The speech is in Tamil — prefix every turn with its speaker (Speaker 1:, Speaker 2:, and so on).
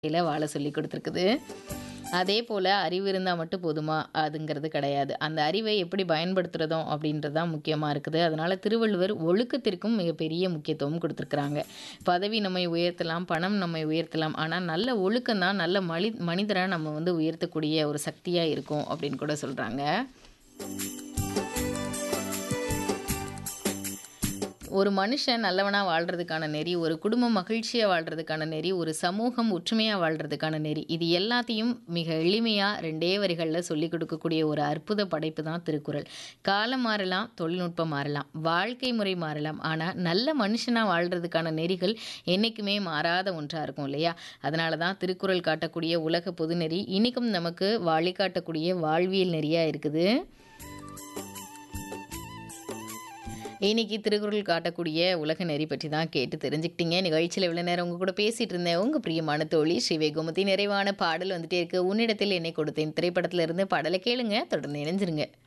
Speaker 1: இல வாழ சொல்லிக் குடுத்துருக்குது. அதே போல அறிவு இருந்தா மட்டும் போதுமா? அதுங்கிறது கிடையாது. அந்த அறிவை எப்படி பயன்படுத்துறோம் அப்படின்றது தான் முக்கியமா இருக்குது. அதனால திருவள்ளுவர் ஒழுக்கத்திற்கும் மிகப்பெரிய முக்கியத்துவம் குடுத்துருக்காங்க. பதவி நம்மை உயர்த்தலாம், பணம் நம்மை உயர்த்தலாம். ஆனா நல்ல ஒழுக்கம் தான் நல்ல மலி மனிதரா நம்ம வந்து உயர்த்தக்கூடிய ஒரு சக்தியா இருக்கும் அப்படின்னு கூட சொல்றாங்க. ஒரு மனுஷன் நல்லவனா வாழ்றதுக்கான நெறி, ஒரு குடும்பம் மகிழ்ச்சியா வாழ்றதுக்கான நெறி, ஒரு சமூகம் ஒற்றுமையா வாழ்றதுக்கான நெறி. இது எல்லாத்தையும் மிக எளிமையா 2டே வரிகள்ல சொல்லிக் கொடுக்கக்கூடிய ஒரு அற்புத படைப்பு தான் திருக்குறள். காலம் மாறலாம், தொழில்நுட்பம் மாறலாம், வாழ்க்கை முறை மாறலாம். ஆனா நல்ல மனுஷனா வாழ்றதுக்கான நெறிகள் என்னைக்குமே மாறாத ஒன்றா இருக்கும் இல்லையா? அதனால தான் திருக்குறள் காட்டக்கூடிய உலக பொதுநெறி இன்னைக்கும் நமக்கு வழிகாட்டக்கூடிய வாழ்வியல் நெறியா இருக்குது. இன்னைக்கு திருக்குறள் காட்டக்கூடிய உலக நெறி பற்றி தான் கேட்டு தெரிஞ்சுக்கிட்டீங்க. நிகழ்ச்சியில இவ்வளோ நேரம் உங்க கூட பேசிட்டு இருந்தேன் உங்க பிரியமான தோழி ஸ்ரீ வெகுமதி. நிறைவான பாடல் வந்துட்டே இருக்கு. உன்னிடத்தில் என்னை கொடுத்தேன் திரைப்படத்துல இருந்து பாடலை கேளுங்க. தொடர்ந்து இணைஞ்சிருங்க.